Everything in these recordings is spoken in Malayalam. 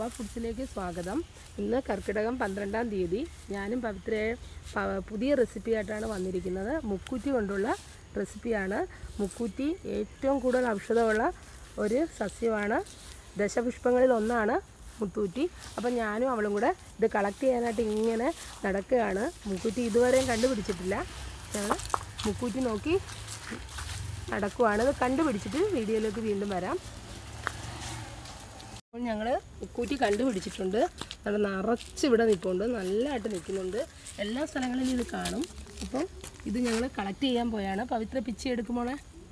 ഫുഡ്സിലേക്ക് സ്വാഗതം ഇന്ന് കർക്കിടകം പന്ത്രണ്ടാം തീയതി ഞാനും പവിത്രയെ പ- പുതിയ റെസിപ്പി ആയിട്ടാണ് വന്നിരിക്കുന്നത് മുക്കൂറ്റി കൊണ്ടുള്ള റെസിപ്പിയാണ് മുക്കൂറ്റി ഏറ്റവും കൂടുതൽ ഔഷധമുള്ള ഒരു സസ്യമാണ് ദശപുഷ്പങ്ങളിൽ ഒന്നാണ് മുത്തൂറ്റി അപ്പം ഞാനും അവളും കൂടെ ഇത് കളക്ട് ചെയ്യാനായിട്ട് ഇങ്ങനെ നടക്കുകയാണ് മുക്കൂറ്റി ഇതുവരെയും കണ്ടുപിടിച്ചിട്ടില്ല ഞങ്ങൾ മുക്കൂറ്റി നോക്കി നടക്കുവാണ് ഇത് കണ്ടുപിടിച്ചിട്ട് വീഡിയോയിലേക്ക് വീണ്ടും വരാം അപ്പോൾ ഞങ്ങൾ ഉക്കൂറ്റി കണ്ടുപിടിച്ചിട്ടുണ്ട് നല്ല നിറച്ച് ഇവിടെ നിൽപ്പുണ്ട് നല്ലതായിട്ട് നിൽക്കുന്നുണ്ട് എല്ലാ സ്ഥലങ്ങളിലും ഇത് കാണും അപ്പോൾ ഇത് ഞങ്ങൾ കളക്ട് ചെയ്യാൻ പോയാണ് പവിത്ര പിച്ചി എടുക്കുമ്പോളെ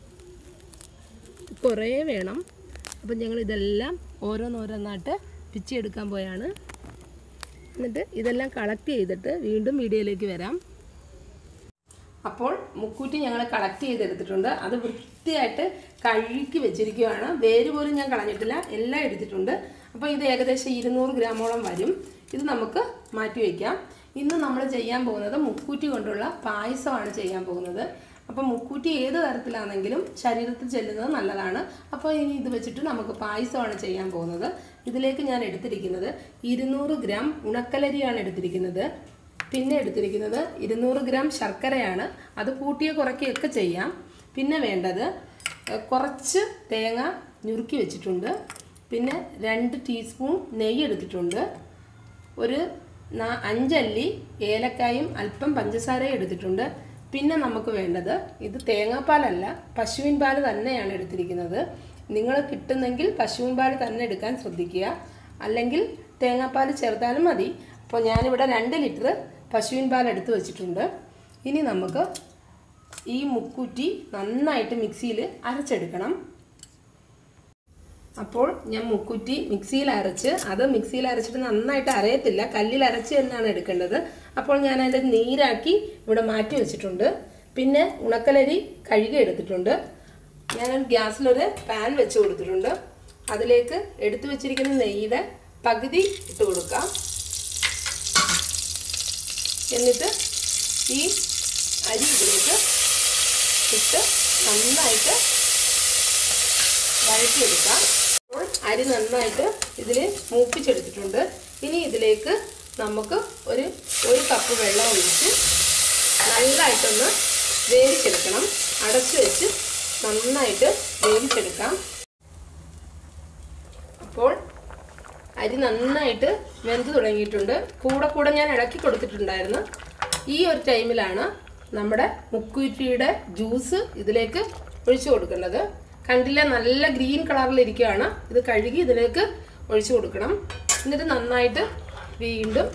കുറേ വേണം അപ്പം ഞങ്ങൾ ഇതെല്ലാം ഓരോന്നോരോന്നായിട്ട് പിച്ചി എടുക്കാൻ പോയാണ് എന്നിട്ട് ഇതെല്ലാം കളക്ട് ചെയ്തിട്ട് വീണ്ടും വീഡിയോയിലേക്ക് വരാം അപ്പോൾ മുക്കൂറ്റി ഞങ്ങൾ കളക്ട് ചെയ്തെടുത്തിട്ടുണ്ട് അത് വൃത്തിയായിട്ട് കഴുകി വെച്ചിരിക്കുകയാണ് വേര് പോലും ഞാൻ കളഞ്ഞിട്ടില്ല എല്ലാം എടുത്തിട്ടുണ്ട് അപ്പോൾ ഇത് ഏകദേശം ഇരുന്നൂറ് ഗ്രാമോളം വരും ഇത് നമുക്ക് മാറ്റി വയ്ക്കാം ഇന്ന് നമ്മൾ ചെയ്യാൻ പോകുന്നത് മുക്കൂറ്റി കൊണ്ടുള്ള പായസമാണ് ചെയ്യാൻ പോകുന്നത് അപ്പോൾ മുക്കൂറ്റി ഏത് തരത്തിലാണെങ്കിലും ശരീരത്തിൽ ചെല്ലുന്നത് നല്ലതാണ് അപ്പോൾ ഇനി ഇത് വെച്ചിട്ട് നമുക്ക് പായസമാണ് ചെയ്യാൻ പോകുന്നത് ഇതിലേക്ക് ഞാൻ എടുത്തിരിക്കുന്നത് ഇരുന്നൂറ് ഗ്രാം ഉണക്കലരിയാണ് എടുത്തിരിക്കുന്നത് പിന്നെ എടുത്തിരിക്കുന്നത് ഇരുന്നൂറ് ഗ്രാം ശർക്കരയാണ് അത് കൂട്ടിയ കുറയ്ക്കുകയൊക്കെ ചെയ്യാം പിന്നെ വേണ്ടത് എഹ്, കുറച്ച് തേങ്ങ ഞുറുക്കി വെച്ചിട്ടുണ്ട് പിന്നെ രണ്ട് ടീസ്പൂൺ നെയ്യ് എടുത്തിട്ടുണ്ട് ഒരു നാ- അഞ്ചല്ലി ഏലക്കായും അല്പം പഞ്ചസാരയും എടുത്തിട്ടുണ്ട് പിന്നെ നമുക്ക് വേണ്ടത് ഇത് തേങ്ങാപ്പാലല്ല പശുവിൻ പാൽ തന്നെയാണ് എടുത്തിരിക്കുന്നത് നിങ്ങൾ കിട്ടുന്നെങ്കിൽ പശുവിൻ പാൽ തന്നെ എടുക്കാൻ ശ്രദ്ധിക്കുക അല്ലെങ്കിൽ തേങ്ങാപ്പാൽ ചേർത്താലും മതി അപ്പോൾ ഞാനിവിടെ രണ്ട് ലിറ്റർ പശുവിൻ പാൽ എടുത്ത് വെച്ചിട്ടുണ്ട് ഇനി നമുക്ക് ഈ മുക്കുറ്റി നന്നായിട്ട് മിക്സിയിൽ അരച്ചെടുക്കണം അപ്പോൾ ഞാൻ മുക്കുറ്റി മിക്സിയിൽ അരച്ച് അത് മിക്സിയിൽ അരച്ചിട്ട് നന്നായിട്ട് അരയത്തില്ല കല്ലിൽ അരച്ച് തന്നെയാണ് എടുക്കേണ്ടത് അപ്പോൾ ഞാൻ അതിൻ്റെ നീരാക്കി ഇവിടെ മാറ്റി വെച്ചിട്ടുണ്ട് പിന്നെ ഉണക്കലരി കഴുകി എടുത്തിട്ടുണ്ട് ഞാൻ ഗ്യാസിലൊരു പാൻ വെച്ച് കൊടുത്തിട്ടുണ്ട് അതിലേക്ക് എടുത്തു വെച്ചിരിക്കുന്ന നെയ്യുടെ പകുതി ഇട്ട് കൊടുക്കാം എന്നിട്ട് ഈ അരി ഇതിലേക്ക് ഇട്ട് നന്നായിട്ട് വഴറ്റിയെടുക്കാം അപ്പോൾ അരി നന്നായിട്ട് ഇതിൽ മൂപ്പിച്ചെടുത്തിട്ടുണ്ട് ഇനി ഇതിലേക്ക് നമുക്ക് ഒരു ഒരു കപ്പ് വെള്ളം ഒഴിച്ച് നല്ലതായിട്ടൊന്ന് വേവിച്ചെടുക്കണം അടച്ചു വെച്ച് നന്നായിട്ട് വേവിച്ചെടുക്കാം അപ്പോൾ അരി നന്നായിട്ട് വെന്ത് തുടങ്ങിയിട്ടുണ്ട് കൂടെ കൂടെ ഞാൻ ഇളക്കി കൊടുത്തിട്ടുണ്ടായിരുന്നു ഈ ഒരു ടൈമിലാണ് നമ്മുടെ മുക്കുറ്റിയുടെ ജ്യൂസ് ഇതിലേക്ക് ഒഴിച്ചു കൊടുക്കേണ്ടത് കണ്ടില്ല നല്ല ഗ്രീൻ കളറിൽ ഇരിക്കുകയാണ് ഇത് കഴുകി ഇതിലേക്ക് ഒഴിച്ചു കൊടുക്കണം എന്നിട്ട് നന്നായിട്ട് വീണ്ടും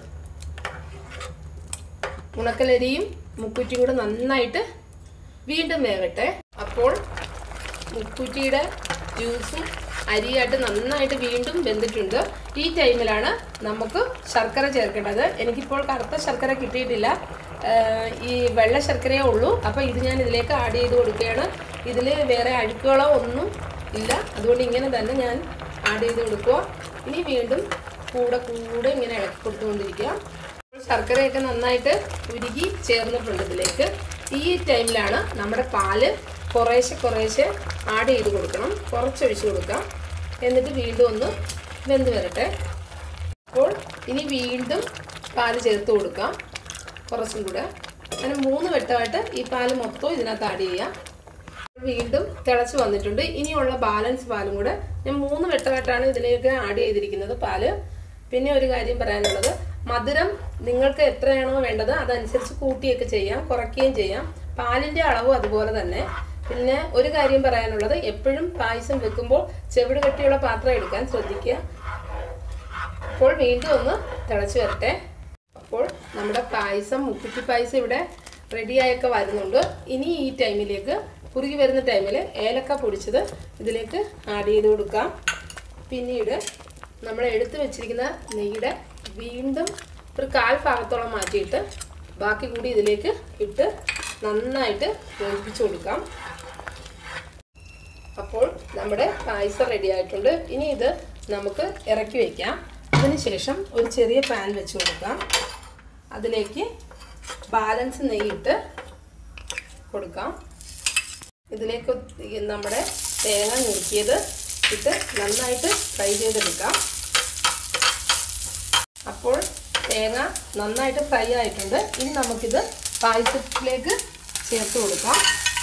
ഉണക്കലരിയും മുക്കുറ്റിയും കൂടെ നന്നായിട്ട് വീണ്ടും വേവട്ടെ അപ്പോൾ മുക്കുറ്റിയുടെ ജ്യൂസും അരിയായിട്ട് നന്നായിട്ട് വീണ്ടും വെന്തിട്ടുണ്ട് ഈ ടൈമിലാണ് നമുക്ക് ശർക്കര ചേർക്കേണ്ടത് എനിക്കിപ്പോൾ കറുത്ത ശർക്കര കിട്ടിയിട്ടില്ല ആഹ് ഈ വെള്ള ശർക്കരയേ ഉള്ളൂ അപ്പോൾ ഇത് ഞാൻ ഇതിലേക്ക് ആഡ് ചെയ്ത് കൊടുക്കുകയാണ് ഇതിൽ വേറെ അഴുക്കുകളോ ഒന്നും ഇല്ല അതുകൊണ്ട് ഇങ്ങനെ തന്നെ ഞാൻ ആഡ് ചെയ്ത് കൊടുക്കുക ഇനി വീണ്ടും കൂടെ കൂടെ ഇങ്ങനെ ഇളക്കി കൊടുത്തുകൊണ്ടിരിക്കുക അപ്പോൾ ശർക്കരയൊക്കെ നന്നായിട്ട് ഉരുകി ചേർന്നിട്ടുണ്ട് ഇതിലേക്ക് ഈ ടൈമിലാണ് നമ്മുടെ പാല് കുറേശ്ശെ കുറേശ്ശെ ആഡ് ചെയ്ത് കൊടുക്കണം കുറച്ചൊഴിച്ച് കൊടുക്കാം എന്നിട്ട് വീണ്ടും ഒന്ന് വെന്ത് വരട്ടെ അപ്പോൾ ഇനി വീണ്ടും പാല് ചേർത്ത് കൊടുക്കാം കുറച്ചും കൂടെ അങ്ങനെ മൂന്ന് വെട്ടമായിട്ട് ഈ പാല് മൊത്തം ഇതിനകത്ത് ആഡ് ചെയ്യാം വീണ്ടും തിളച്ച് വന്നിട്ടുണ്ട് ഇനിയുള്ള ബാലൻസ് പാലും കൂടെ ഞാൻ മൂന്ന് വെട്ടമായിട്ടാണ് ഇതിലേക്ക് ആഡ് ചെയ്തിരിക്കുന്നത് പാല് പിന്നെ ഒരു കാര്യം പറയാനുള്ളത് മധുരം നിങ്ങൾക്ക് എത്രയാണോ വേണ്ടത് അതനുസരിച്ച് കൂട്ടിയൊക്കെ ചെയ്യാം കുറയ്ക്കുകയും ചെയ്യാം പാലിന്റെ അളവും അതുപോലെ തന്നെ പിന്നെ ഒരു കാര്യം പറയാനുള്ളത് എപ്പോഴും പായസം വെക്കുമ്പോൾ ചെവിട് കെട്ടിയുള്ള പാത്രം എടുക്കാൻ ശ്രദ്ധിക്കുക അപ്പോൾ വീണ്ടും ഒന്ന് തിളച്ച് വരട്ടെ അപ്പോൾ നമ്മുടെ പായസം മുക്കുറ്റി പായസം ഇവിടെ റെഡിയായൊക്കെ വരുന്നുണ്ട് ഇനി ഈ ടൈമിലേക്ക് കുറുകി വരുന്ന ടൈമിൽ ഏലക്ക പൊടിച്ചത് ഇതിലേക്ക് ആഡ് ചെയ്ത് കൊടുക്കാം പിന്നീട് നമ്മൾ എടുത്തു വെച്ചിരിക്കുന്ന നെയ്യുടെ വീണ്ടും ഒരു കാൽ ഭാഗത്തോളം മാറ്റിയിട്ട് ബാക്കി കൂടി ഇതിലേക്ക് ഇട്ട് നന്നായിട്ട് യോജിപ്പിച്ച് കൊടുക്കാം അപ്പോൾ നമ്മുടെ പായസം റെഡി ആയിട്ടുണ്ട് ഇനി ഇത് നമുക്ക് ഇറക്കി വയ്ക്കാം അതിനുശേഷം ഒരു ചെറിയ പാൻ വെച്ച് കൊടുക്കാം അതിലേക്ക് ബാലൻസ് നെയ്യിട്ട് കൊടുക്കാം ഇതിലേക്ക് ഈ നമ്മുടെ തേങ്ങ ഞുറുക്കിയത് ഇട്ട് നന്നായിട്ട് ഫ്രൈ ചെയ്തെടുക്കാം അപ്പോൾ തേങ്ങ നന്നായിട്ട് ഫ്രൈ ആയിട്ടുണ്ട് ഇനി നമുക്കിത് പായസത്തിലേക്ക് ചേർത്ത് കൊടുക്കാം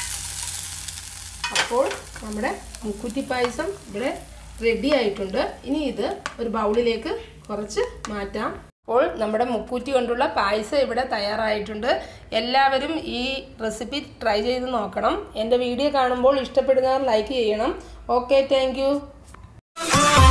അപ്പോൾ നമ്മുടെ മുക്കുറ്റി പായസം ഇവിടെ റെഡി ആയിട്ടുണ്ട് ഇനി ഇത് ഒരു ബൗളിലേക്ക് കുറച്ച് മാറ്റാം അപ്പോൾ നമ്മുടെ മുക്കൂറ്റി കൊണ്ടുള്ള പായസം ഇവിടെ തയ്യാറായിട്ടുണ്ട് എല്ലാവരും ഈ റെസിപ്പി ട്രൈ ചെയ്ത് നോക്കണം എൻ്റെ വീഡിയോ കാണുമ്പോൾ ഇഷ്ടപ്പെടുന്നവർ ലൈക്ക് ചെയ്യണം ഓക്കെ താങ്ക്